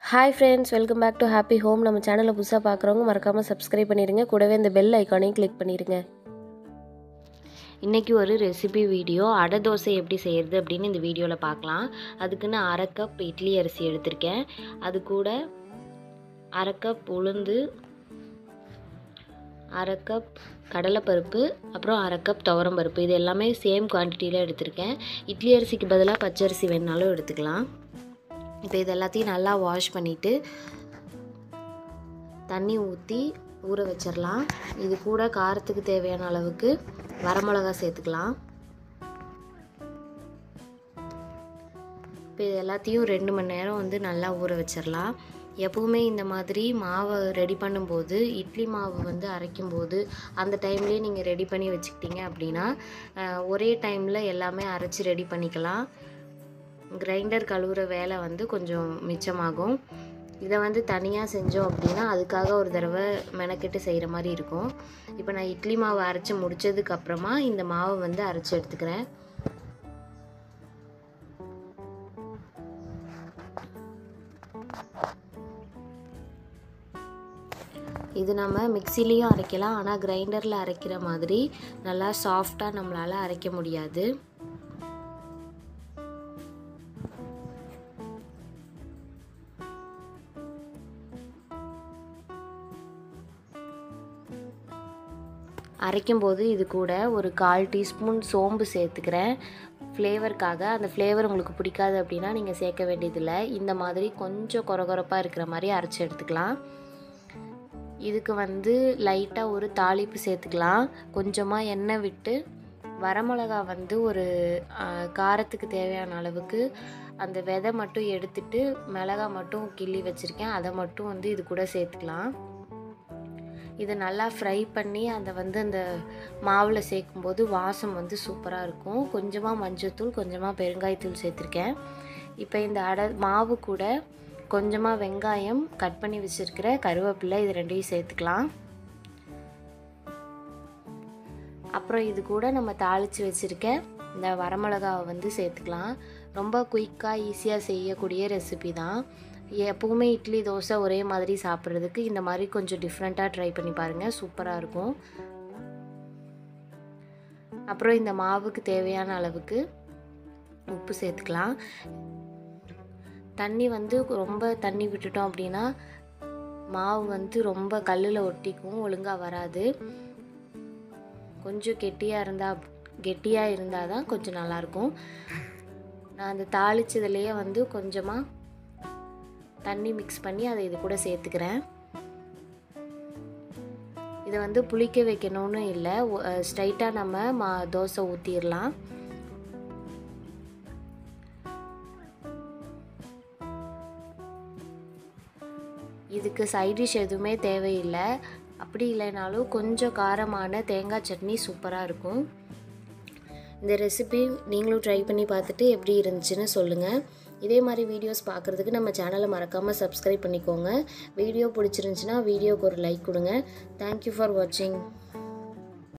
hi friends welcome back to Happy Home நம்ம சேனலை புதுசாக பார்க்குறவங்க மறக்காமல் சப்ஸ்கிரைப் பண்ணிடுங்க கூடவே இந்த பெல் ஐக்கானையும் கிளிக் பண்ணிடுங்க இன்றைக்கி ஒரு ரெசிபி வீடியோ அடை தோசை எப்படி செய்கிறது அப்படின்னு இந்த வீடியோவில் பார்க்கலாம் அதுக்குன்னு அரை கப் இட்லி அரிசி எடுத்திருக்கேன் அது கூட அரை கப் உளுந்து அரை கப் கடலைப்பருப்பு அப்புறம் அரை கப் துவரம்பருப்பு இது எல்லாமே சேம் குவான்டிட்டியில் எடுத்திருக்கேன் இட்லி அரிசிக்கு பதிலாக பச்சரிசி வேணுனாலும் எடுத்துக்கலாம் இப்போ இது எல்லாத்தையும் நல்லா வாஷ் பண்ணிவிட்டு தண்ணி ஊற்றி ஊற வச்சிடலாம் இது கூட காரத்துக்கு தேவையான அளவுக்கு வரமிளகா சேர்த்துக்கலாம் இப்போ இது எல்லாத்தையும் ரெண்டு மணி நேரம் வந்து நல்லா ஊற வச்சிடலாம் எப்பவுமே இந்த மாதிரி மாவை ரெடி பண்ணும்போது இட்லி மாவு வந்து அரைக்கும்போது அந்த டைம்லேயே நீங்கள் ரெடி பண்ணி வச்சுக்கிட்டீங்க அப்படின்னா அஹ், ஒரே டைமில் எல்லாமே அரைச்சி ரெடி பண்ணிக்கலாம் கிரைண்டர் கழுவுற வேலை வந்து கொஞ்சம் மிச்சமாகும் இதை வந்து தனியாக செஞ்சோம் அப்படின்னா அதுக்காக ஒரு தடவை மெனக்கெட்டு செய்கிற மாதிரி இருக்கும் இப்போ நான் இட்லி மாவு அரைச்சி முடிச்சதுக்கு அப்புறமா இந்த மாவை வந்து அரைச்சி எடுத்துக்கிறேன் இது நம்ம மிக்சிலையும் அரைக்கலாம் ஆனால் கிரைண்டரில் அரைக்கிற மாதிரி நல்லா சாஃப்டாக நம்மளால் அரைக்க முடியாது அரைக்கும்போது இது கூட ஒரு கால் டீஸ்பூன் சோம்பு சேர்த்துக்கிறேன் ஃப்ளேவருக்காக அந்த ஃப்ளேவர் உங்களுக்கு பிடிக்காது அப்படின்னா நீங்கள் சேர்க்க வேண்டியதில்லை இந்த மாதிரி கொஞ்சம் கொரகொரப்பாக இருக்கிற மாதிரி அரைச்சி எடுத்துக்கலாம் இதுக்கு வந்து லைட்டாக ஒரு தாளிப்பு சேர்த்துக்கலாம் கொஞ்சமாக எண்ணெய் விட்டு வரமிளகா வந்து ஒரு ஆ, காரத்துக்கு தேவையான அளவுக்கு அந்த விதை மட்டும் எடுத்துட்டு மிளகா மட்டும் கிள்ளி வச்சுருக்கேன் அதை மட்டும் வந்து இது கூட சேர்த்துக்கலாம் இதை நல்லா ஃப்ரை பண்ணி அதை வந்து அந்த மாவில் சேர்க்கும்போது வாசம் வந்து சூப்பராக இருக்கும் கொஞ்சமாக மஞ்சள்தூள் கொஞ்சமாக பெருங்காயத்தூள் சேர்த்துருக்கேன் இப்போ இந்த அடை மாவு கூட கொஞ்சமாக வெங்காயம் கட் பண்ணி வச்சுருக்கிற கருவேப்பிலை இது ரெண்டையும் சேர்த்துக்கலாம் அப்புறம் இது கூட நம்ம தாளித்து வச்சுருக்க இந்த வரமிளகாவை வந்து சேர்த்துக்கலாம் ரொம்ப குயிக்காக ஈஸியாக செய்யக்கூடிய ரெசிபி தான் எப்பவுமே இட்லி தோசை ஒரே மாதிரி சாப்பிட்றதுக்கு இந்த மாதிரி கொஞ்சம் டிஃப்ரெண்ட்டாக ட்ரை பண்ணி பாருங்கள் சூப்பராக இருக்கும் அப்புறம் இந்த மாவுக்கு தேவையான அளவுக்கு உப்பு சேர்த்துக்கலாம் தண்ணி வந்து ரொம்ப தண்ணி விட்டுட்டோம் அப்படின்னா மாவு வந்து ரொம்ப கல்லில் ஒட்டிக்கும் ஒழுங்காக வராது கொஞ்சம் கெட்டியாக இருந்தால் கெட்டியாக இருந்தால் தான் கொஞ்சம் நல்லாயிருக்கும் நான் அந்த தாளிச்சதுலேயே வந்து கொஞ்சமாக தண்ணி மிக்ஸ் பண்ணி அதை இது கூட சேர்த்துக்கிறேன் இதை வந்து புளிக்க வைக்கணும்னு இல்லை ஸ்ட்ரைட்டாக நம்ம மா தோசை ஊற்றிடலாம் இதுக்கு சைடிஷ் எதுவுமே தேவையில்லை அப்படி இல்லைனாலும் கொஞ்சம் காரமான தேங்காய் சட்னி சூப்பராக இருக்கும் இந்த ரெசிபி நீங்களும் ட்ரை பண்ணி பார்த்துட்டு எப்படி இருந்துச்சுன்னு சொல்லுங்கள் இதே மாதிரி வீடியோஸ் பார்க்குறதுக்கு நம்ம சேனலை மறக்காமல் சப்ஸ்கிரைப் பண்ணிக்கோங்க வீடியோ பிடிச்சிருந்துச்சுன்னா வீடியோக்கு ஒரு லைக் கொடுங்க தேங்க்யூ ஃபார் வாட்சிங்